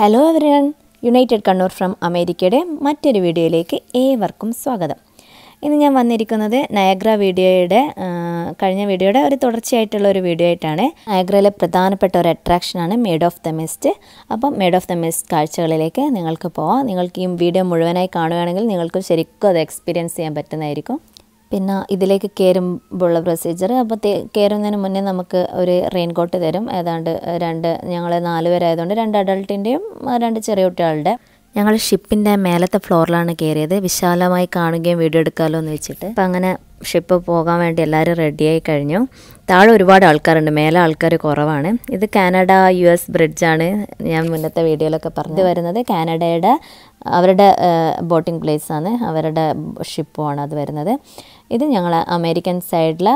hello everyone united Kannur from അമേരിക്കയുടെ മറ്റൊരു വീഡിയോയിലേക്ക് ഏവർക്കും സ്വാഗതം ഇന്ന് ഞാൻ വന്നിരിക്കുന്നത് നയഗ്ര വീഡിയോയുടെ ആ, കഴിഞ്ഞ വീഡിയോയുടെ ഒരു തുടർച്ചയായിട്ടുള്ള ഒരു വീഡിയോ ആയിട്ടാണ് നയഗ്രയിലെ പ്രധാനപ്പെട്ട ഒരു അട്രാക്ഷനാണ് മേഡ് ഓഫ് ദ മിസ്റ്റ് അപ്പം മേഡ് ഓഫ് ദ മിസ്റ്റ് കാഴ്ചകളിലേക്ക് നിങ്ങൾക്ക് പോവാം നിങ്ങൾക്ക് ഈ വീഡിയോ മുഴുവനായി കാണുകയാണെങ്കിൽ നിങ്ങൾക്ക് ശരിക്കും അത് എക്സ്പീരിയൻസ് ചെയ്യാൻ പറ്റുന്നതായിരിക്കും പിന്നെ ഇതിലേക്ക് കയറുമ്പോഴുള്ള പ്രൊസീജിയർ അപ്പോൾ കയറുന്നതിന് മുന്നേ നമുക്ക് ഒരു റെയിൻ കോട്ട് തരും ഏതാണ്ട് രണ്ട് ഞങ്ങൾ നാല് പേരായതുകൊണ്ട് രണ്ട് അഡൾട്ടിൻ്റെയും രണ്ട് ചെറിയ കുട്ടികളുടെ ഞങ്ങൾ ഷിപ്പിൻ്റെ മേലത്തെ ഫ്ലോറിലാണ് കയറിയത് വിശാലമായി കാണുകയും വീഡിയോ എടുക്കാമല്ലോ എന്ന് വെച്ചിട്ട് അപ്പം അങ്ങനെ ഷിപ്പ് പോകാൻ വേണ്ടി എല്ലാവരും റെഡിയായി കഴിഞ്ഞു താഴെ ഒരുപാട് ആൾക്കാരുണ്ട് മേലെ ആൾക്കാർ കുറവാണ് ഇത് കാനഡ യു എസ് ബ്രിഡ്ജാണ് ഞാൻ മുന്നത്തെ വീഡിയോയിലൊക്കെ പറഞ്ഞു വരുന്നത് കാനഡയുടെ അവരുടെ ബോട്ടിംഗ് പ്ലേസ് ആണ് അവരുടെ ഷിപ്പുമാണ് അത് വരുന്നത് ഇത് ഞങ്ങൾ അമേരിക്കൻ സൈഡിലെ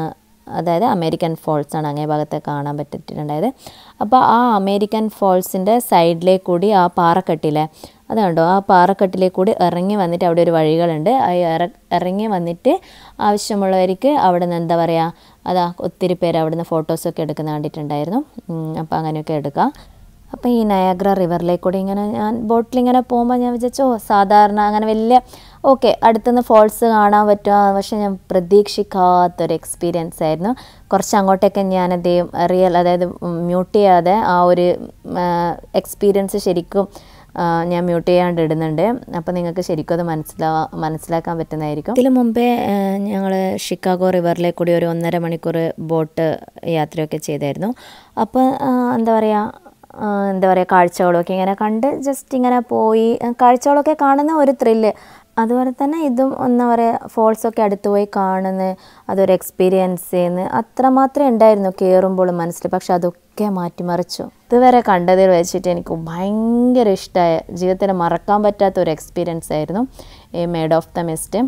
അതായത് അമേരിക്കൻ ഫോൾസ് ആണ് അങ്ങേ ഭാഗത്ത് കാണാൻ പറ്റിയിട്ടുണ്ടായത് അപ്പോൾ ആ അമേരിക്കൻ ഫോൾസിൻ്റെ സൈഡിലേക്ക് കൂടി ആ പാറക്കെട്ടിലെ അത് കണ്ടോ ആ പാറക്കെട്ടിലേക്ക് കൂടി ഇറങ്ങി വന്നിട്ട് അവിടെ ഒരു വഴികളുണ്ട് ആ ഇറ- ഇറങ്ങി വന്നിട്ട് ആവശ്യമുള്ളവർക്ക് അവിടെ നിന്ന് എന്താ പറയുക അതാ ഒത്തിരി പേര് അവിടെ നിന്ന് ഫോട്ടോസൊക്കെ എടുക്കുന്ന കണ്ടിട്ടുണ്ടായിരുന്നു അപ്പോൾ അങ്ങനെയൊക്കെ എടുക്കാം അപ്പോൾ ഈ നയാഗ്ര റിവറിലേക്ക് കൂടി ഇങ്ങനെ ഞാൻ ബോട്ടിൽ ഇങ്ങനെ പോകുമ്പോൾ ഞാൻ വിചാരിച്ചു ഓ സാധാരണ അങ്ങനെ വലിയ ഓക്കെ അടുത്തുനിന്ന് ഫോൾസ് കാണാൻ പറ്റുക പക്ഷെ ഞാൻ പ്രതീക്ഷിക്കാത്തൊരു എക്സ്പീരിയൻസ് ആയിരുന്നു കുറച്ച് അങ്ങോട്ടേക്ക് ഞാനത് റിയൽ അതായത് മ്യൂട്ട് ചെയ്യാതെ ആ ഒരു എക്സ്പീരിയൻസ് ശരിക്കും ആ, ഞാൻ മ്യൂട്ട് ചെയ്യാണ്ട് ഇടുന്നുണ്ട് അപ്പോൾ നിങ്ങൾക്ക് ശരിക്കും അത് മനസ്സിലാ മനസ്സിലാക്കാൻ പറ്റുന്നതായിരിക്കും ഇതിന് മുമ്പേ ഞങ്ങൾ ഷിക്കാഗോ റിവറിലേക്ക് കൂടി ഒരു ഒന്നര മണിക്കൂർ ബോട്ട് യാത്രയൊക്കെ ചെയ്തായിരുന്നു അപ്പോൾ ആ, എന്താ പറയുക ആ, എന്താ പറയുക കാഴ്ചകളൊക്കെ ഇങ്ങനെ കണ്ട് ജസ്റ്റ് ഇങ്ങനെ പോയി ആ, കാഴ്ചകളൊക്കെ കാണുന്ന ഒരു ത്രില്ല് അതുപോലെ തന്നെ ഇതും എന്താ പറയുക ഫോൾസൊക്കെ അടുത്ത് പോയി കാണുന്ന അതൊരു എക്സ്പീരിയൻസ് ചെയ്യുന്ന അത്രമാത്രം ഉണ്ടായിരുന്നു കയറുമ്പോൾ മനസ്സിൽ പക്ഷെ അതൊക്കെ മാറ്റിമറിച്ചു ഇതുവരെ കണ്ടതിൽ വെച്ചിട്ട് എനിക്ക് ഭയങ്കര ഇഷ്ടമായ ജീവിതത്തിൽ മറക്കാൻ പറ്റാത്ത ഒരു എക്സ്പീരിയൻസ് ആയിരുന്നു ഈ മേഡ് ഓഫ് ദ മിസ്റ്റ്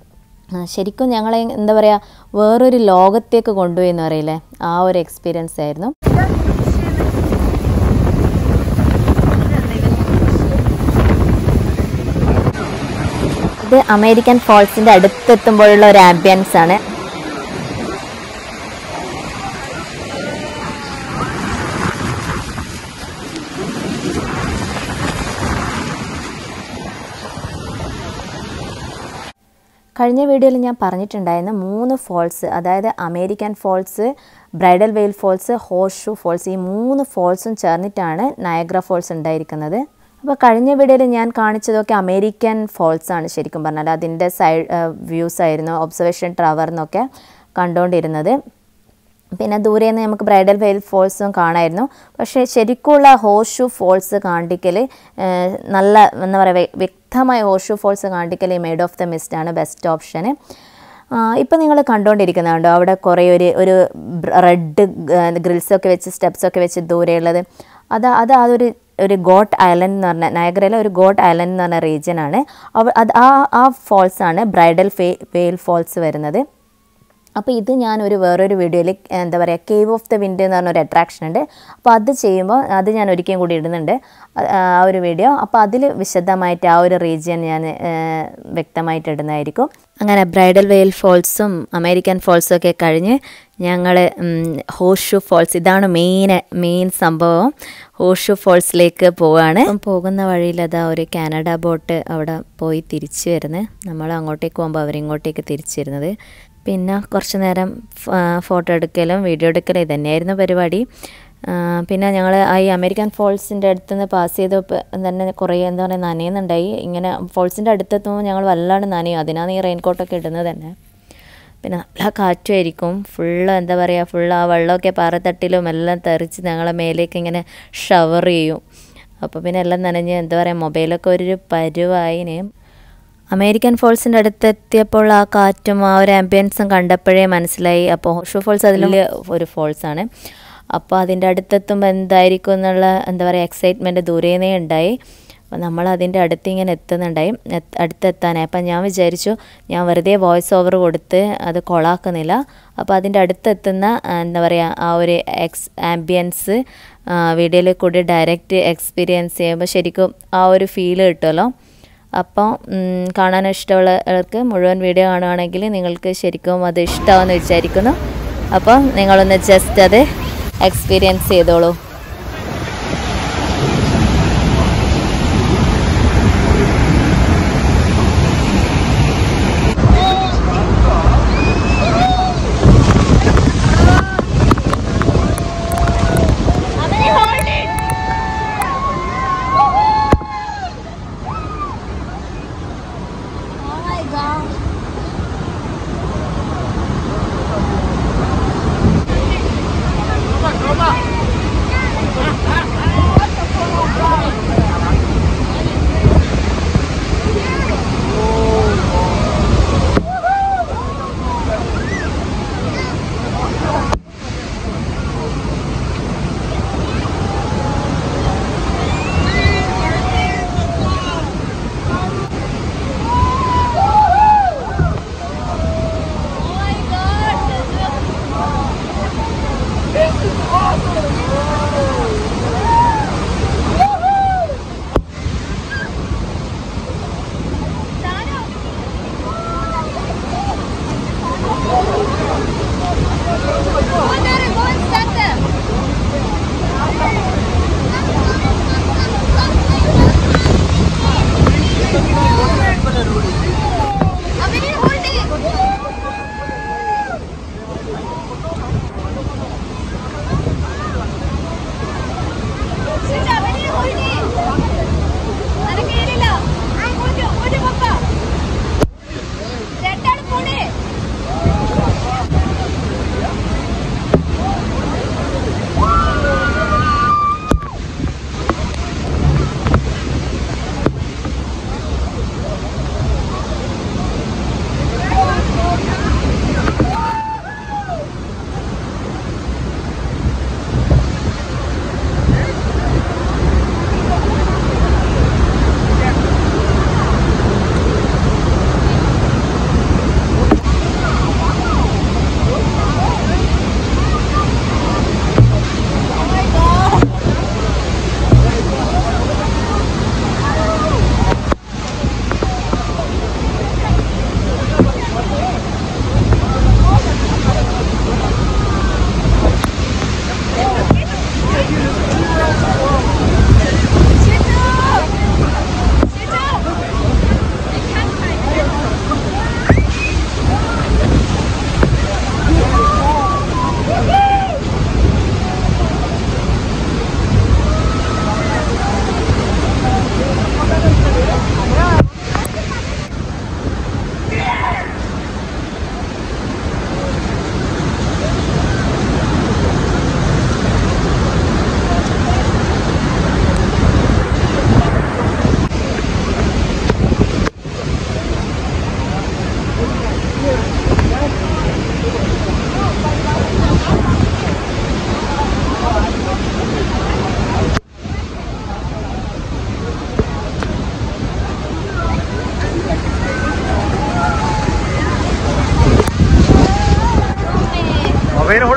ആ, ശരിക്കും ഞങ്ങളെ എന്താ പറയുക വേറൊരു ലോകത്തേക്ക് കൊണ്ടുപോയി എന്ന് പറയില്ലേ ആ ഒരു എക്സ്പീരിയൻസ് ആയിരുന്നു ഇത് അമേരിക്കൻ ഫോൾസിന്റെ അടുത്തെത്തുമ്പോഴുള്ള ഒരു ആംബിയൻസ് ആണ് കഴിഞ്ഞ വീഡിയോയിൽ ഞാൻ പറഞ്ഞിട്ടുണ്ടായിരുന്ന മൂന്ന് ഫോൾസ് അതായത് American Falls Bridal Veil Falls Horseshoe Falls ഈ മൂന്ന് ഫോൾസും ചേർന്നിട്ടാണ് നയഗ്ര ഫോൾസ് ഉണ്ടായിരിക്കുന്നത് അപ്പോൾ കഴിഞ്ഞ വീഡിയോയിൽ ഞാൻ കാണിച്ചതൊക്കെ അമേരിക്കൻ ഫോൾസ് ആണ് ശരിക്കും പറഞ്ഞാൽ അതിൻ്റെ സൈഡ് വ്യൂസ് ആയിരുന്നു ഒബ്സർവേഷൻ ടവർ എന്നൊക്കെ കണ്ടുകൊണ്ടിരുന്നത് പിന്നെ ദൂരെ നിന്ന് നമുക്ക് ബ്രൈഡൽ വെയിൽ ഫോൾസും കാണായിരുന്നു പക്ഷേ ശരിക്കുള്ള ഹോഷു ഫോൾസ് കാണിക്കൽ നല്ല എന്താ പറയുക വ്യ- വ്യക്തമായ ഹോഷു ഫോൾസ് കാണിക്കൽ ഈ മെയ്ഡ് ഓഫ് ദ മിസ്റ്റ് ആണ് ബെസ്റ്റ് ഓപ്ഷന് ഇപ്പം നിങ്ങൾ കണ്ടുകൊണ്ടിരിക്കുന്നുണ്ടോ അവിടെ കുറേ ഒരു ഒരു റെഡ് ഗ്രിൽസൊക്കെ വെച്ച് സ്റ്റെപ്സൊക്കെ വെച്ച് ദൂരെയുള്ളത് അത് അത് അതൊരു ഒരു ഗോട്ട് ഐലൻഡ് എന്ന് പറഞ്ഞ നയഗ്രയിലെ ഒരു ഗോട്ട് ഐലൻഡ് എന്ന് പറഞ്ഞ റീജിയൻ ആണ് അവ അത് ആ ആ ഫോൾസ് ആണ് ബ്രൈഡൽ ഫേ വെയിൽ ഫോൾസ് വരുന്നത് അപ്പോൾ ഇത് ഞാൻ ഒരു വേറൊരു വീഡിയോയിൽ എന്താ പറയുക കേവ് ഓഫ് ദ വിൻഡ് എന്ന് പറഞ്ഞൊരു അട്രാക്ഷൻ ഉണ്ട് അപ്പോൾ അത് ചെയ്യുമ്പോൾ അത് ഞാൻ ഒരിക്കലും കൂടി ഇടുന്നുണ്ട് ആ- ആ ഒരു വീഡിയോ അപ്പോൾ അതിൽ വിശദമായിട്ട് ആ ഒരു റീജിയൻ ഞാൻ ആ, വ്യക്തമായിട്ട് ഇടുന്നതായിരിക്കും അങ്ങനെ ബ്രൈഡൽ വെയിൽ ഫോൾസും അമേരിക്കൻ ഫോൾസും ഒക്കെ കഴിഞ്ഞ് ഞങ്ങൾ ഹോഷു ഫോൾസ് ഇതാണ് മെയിൻ മെയിൻ സംഭവം ഹോഷു ഫോൾസിലേക്ക് പോവുകയാണ് അപ്പം പോകുന്ന വഴിയിൽ അതാ ഒരു കാനഡ ബോട്ട് അവിടെ പോയി തിരിച്ചു വരുന്നത് നമ്മൾ അങ്ങോട്ടേക്ക് പോകുമ്പോൾ അവരിങ്ങോട്ടേക്ക് തിരിച്ചു വരുന്നത് പിന്നെ കുറച്ച് നേരം ഫോട്ടോ എടുക്കലും വീഡിയോ എടുക്കലും ഇത് തന്നെയായിരുന്നു പരിപാടി ആ, പിന്നെ ഞങ്ങൾ ആ ഈ അമേരിക്കൻ ഫോൾസിൻ്റെ അടുത്ത് നിന്ന് പാസ് ചെയ്തപ്പോൾ തന്നെ കുറേ എന്താ പറയുക നനയുന്നുണ്ടായി ഇങ്ങനെ ഫോൾസിൻ്റെ അടുത്തെത്തുമ്പോൾ ഞങ്ങൾ വല്ലാണ്ട് നനയും അതിനാണ് ഈ റെയിൻ കോട്ടൊക്കെ ഇടുന്നത് തന്നെ പിന്നെ നല്ല കാറ്റുമായിരിക്കും ഫുള്ള് എന്താ പറയുക ഫുള്ള് ആ വെള്ളമൊക്കെ പാറത്തട്ടിലും എല്ലാം തെറിച്ച് ഞങ്ങളെ മേലേക്ക് ഇങ്ങനെ ഷവർ ചെയ്യും അപ്പോൾ പിന്നെ എല്ലാം നനഞ്ഞ് എന്താ പറയുക മൊബൈലൊക്കെ ഒരു പരുവായിന് അമേരിക്കൻ ഫോൾസിൻ്റെ അടുത്തെത്തിയപ്പോൾ ആ കാറ്റും ആ ഒരു ആംബിയൻസും കണ്ടപ്പോഴേ മനസ്സിലായി അപ്പോൾ ഹോഷു ഫോൾസ് അതിൽ ഒരു ഫോൾസാണ് അപ്പോൾ അതിൻ്റെ അടുത്തെത്തുമ്പോൾ എന്തായിരിക്കും എന്നുള്ള എന്താ പറയുക എക്സൈറ്റ്മെൻറ്റ് ദൂരേനേ ഉണ്ടായി അപ്പോൾ നമ്മൾ അതിൻ്റെ അടുത്ത് ഇങ്ങനെ എത്തുന്നുണ്ടായി എത്ത് അടുത്തെത്താനായി അപ്പം ഞാൻ വിചാരിച്ചു ഞാൻ വെറുതെ വോയിസ് ഓവർ കൊടുത്ത് അത് കൊളാക്കുന്നില്ല അപ്പോൾ അതിൻ്റെ അടുത്തെത്തുന്ന ആ, എന്താ പറയുക ആ ഒരു എക്സ് ആംബിയൻസ് വീഡിയോയിൽ കൂടി ഡയറക്റ്റ് എക്സ്പീരിയൻസ് ചെയ്യുമ്പോൾ ശരിക്കും ആ ഒരു ഫീൽ കിട്ടുമല്ലോ അപ്പോൾ ഉം, കാണാൻ ഇഷ്ടമുള്ളവർക്ക് മുഴുവൻ വീഡിയോ കാണുകയാണെങ്കിൽ നിങ്ങൾക്ക് ശരിക്കും അത് ഇഷ്ടമാണെന്ന് വിചാരിക്കുന്നു അപ്പോൾ നിങ്ങളൊന്ന് ജസ്റ്റ് അത് എക്സ്പീരിയൻസ് ചെയ്തോളൂ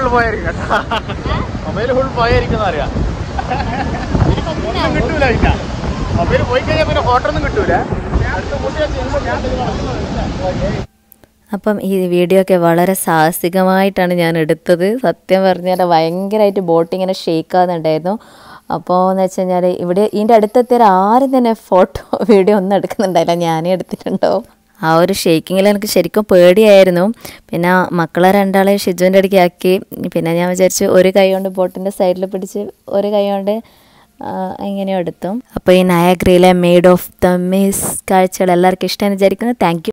ഫുള്ള് പോയായിരിക്കും കേട്ടോ മൊബൈൽ ഫുൾ പോയായിരിക്കും അറിയാം ഒന്നും കിട്ടൂല പിന്നെ മൊബൈൽ പോയി കഴിഞ്ഞാൽ പിന്നെ ഫോട്ടോ ഒന്നും കിട്ടൂല അടുത്ത കൂട്ടി വെച്ച് ഞാൻ അപ്പം ഈ വീഡിയോ ഒക്കെ വളരെ സാഹസികമായിട്ടാണ് ഞാൻ എടുത്തത് സത്യം പറഞ്ഞാൽ ഭയങ്കരമായിട്ട് ബോട്ട് ഇങ്ങനെ ഷേക്കാകുന്നുണ്ടായിരുന്നു അപ്പോൾ എന്ന് വെച്ച് കഴിഞ്ഞാൽ ഇവിടെ ഇതിൻ്റെ അടുത്തെത്തിയാൽ ആരും തന്നെ ഫോട്ടോ വീഡിയോ ഒന്നും എടുക്കുന്നുണ്ടായില്ല ഞാനേ എടുത്തിട്ടുണ്ടാവും ആ ഒരു ഷേക്കിങ്ങിൽ എനിക്ക് ശരിക്കും പേടിയായിരുന്നു പിന്നെ മക്കളെ രണ്ടാളെ ഷിജുവിൻ്റെ അടുക്കി ആക്കി പിന്നെ ഞാൻ വിചാരിച്ചു ഒരു കൈ കൊണ്ട് ബോട്ടിൻ്റെ സൈഡിൽ പിടിച്ച് ഒരു കൈ കൊണ്ട് ആ, എങ്ങനെയോ എടുത്തു അപ്പോൾ ഈ നയാഗ്രയിലെ മെയ്ഡ് ഓഫ് ദ മിസ് കാഴ്ചകൾ എല്ലാവർക്കും ഇഷ്ടമെന്ന് വിചാരിക്കുന്നു താങ്ക്